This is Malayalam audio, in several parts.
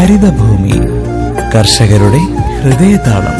ഹരിതഭൂമി കർഷകരുടെ ഹൃദയതാളം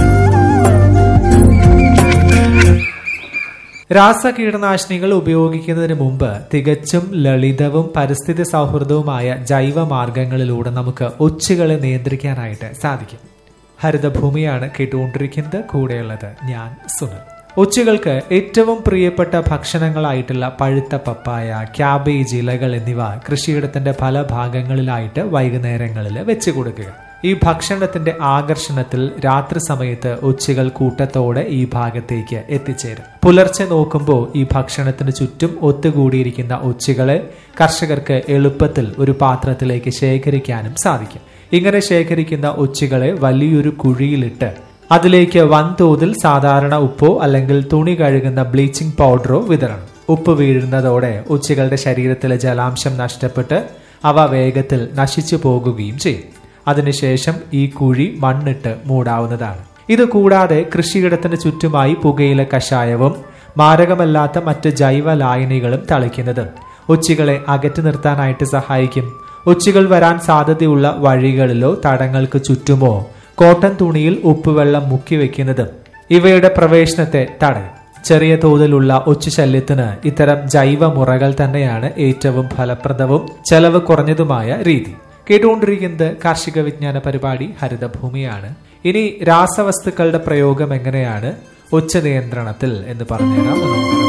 രാസകീടനാശിനികൾ ഉപയോഗിക്കുന്നതിന് മുമ്പ് തികച്ചും ലളിതവും പരിസ്ഥിതി സൗഹൃദവുമായ ജൈവ മാർഗങ്ങളിലൂടെ നമുക്ക് ഒച്ചുകളെ നിയന്ത്രിക്കാനായിട്ട് സാധിക്കും ഹരിതഭൂമിയാണ് കേട്ടുകൊണ്ടിരിക്കുന്നത് കൂടെയുള്ളത് ഞാൻ സുനിൽ ഒച്ചുകൾക്ക് ഏറ്റവും പ്രിയപ്പെട്ട ഭക്ഷണങ്ങളായിട്ടുള്ള പഴുത്ത പപ്പായ ക്യാബേജ് ഇലകൾ എന്നിവ കൃഷിയിടത്തിന്റെ പല ഭാഗങ്ങളിലായിട്ട് വൈകുന്നേരങ്ങളിൽ വെച്ച് കൊടുക്കുക ഈ ഭക്ഷണത്തിന്റെ ആകർഷണത്തിൽ രാത്രി സമയത്ത് ഒച്ചുകൾ കൂട്ടത്തോടെ ഈ ഭാഗത്തേക്ക് എത്തിച്ചേരും പുലർച്ചെ നോക്കുമ്പോൾ ഈ ഭക്ഷണത്തിന് ചുറ്റും ഒത്തുകൂടിയിരിക്കുന്ന ഒച്ചുകളെ കർഷകർക്ക് എളുപ്പത്തിൽ ഒരു പാത്രത്തിലേക്ക് ശേഖരിക്കാനും സാധിക്കും ഇങ്ങനെ ശേഖരിക്കുന്ന ഒച്ചുകളെ വലിയൊരു കുഴിയിലിട്ട് അതിലേക്ക് വൻതോതിൽ സാധാരണ ഉപ്പോ അല്ലെങ്കിൽ തുണി കഴുകുന്ന ബ്ലീച്ചിങ് പൗഡറോ വിതരണം ഉപ്പ് വീഴുന്നതോടെ ഒച്ചുകളുടെ ശരീരത്തിലെ ജലാംശം നഷ്ടപ്പെട്ട് അവ വേഗത്തിൽ നശിച്ചു പോകുകയും ചെയ്യും അതിനുശേഷം ഈ കുഴി മണ്ണിട്ട് മൂടാവുന്നതാണ് ഇത് കൂടാതെ കൃഷിയിടത്തിന് ചുറ്റുമായി പുകയില കഷായവും മാരകമല്ലാത്ത മറ്റ് ജൈവ ലായനികളും തളിക്കുന്നതും ഒച്ചികളെ അകറ്റി നിർത്താനായിട്ട് സഹായിക്കും ഒച്ചികൾ വരാൻ സാധ്യതയുള്ള വഴികളിലോ തടങ്ങൾക്ക് ചുറ്റുമോ കോട്ടൺ തുണിയിൽ ഉപ്പുവെള്ളം മുക്കി വെക്കുന്നതും ഇവയുടെ പ്രവേശനത്തെ തടയും ചെറിയ തോതിലുള്ള ഒച്ചുശല്യത്തിന് ഇത്തരം ജൈവ മുറകൾ തന്നെയാണ് ഏറ്റവും ഫലപ്രദവും ചെലവ് കുറഞ്ഞതുമായ രീതി കേട്ടുകൊണ്ടിരിക്കുന്നത് കാർഷിക വിജ്ഞാന പരിപാടി ഹരിതഭൂമിയാണ് ഇനി രാസവസ്തുക്കളുടെ പ്രയോഗം എങ്ങനെയാണ് ഒച്ച നിയന്ത്രണത്തിൽ എന്ന് പറഞ്ഞുതരാം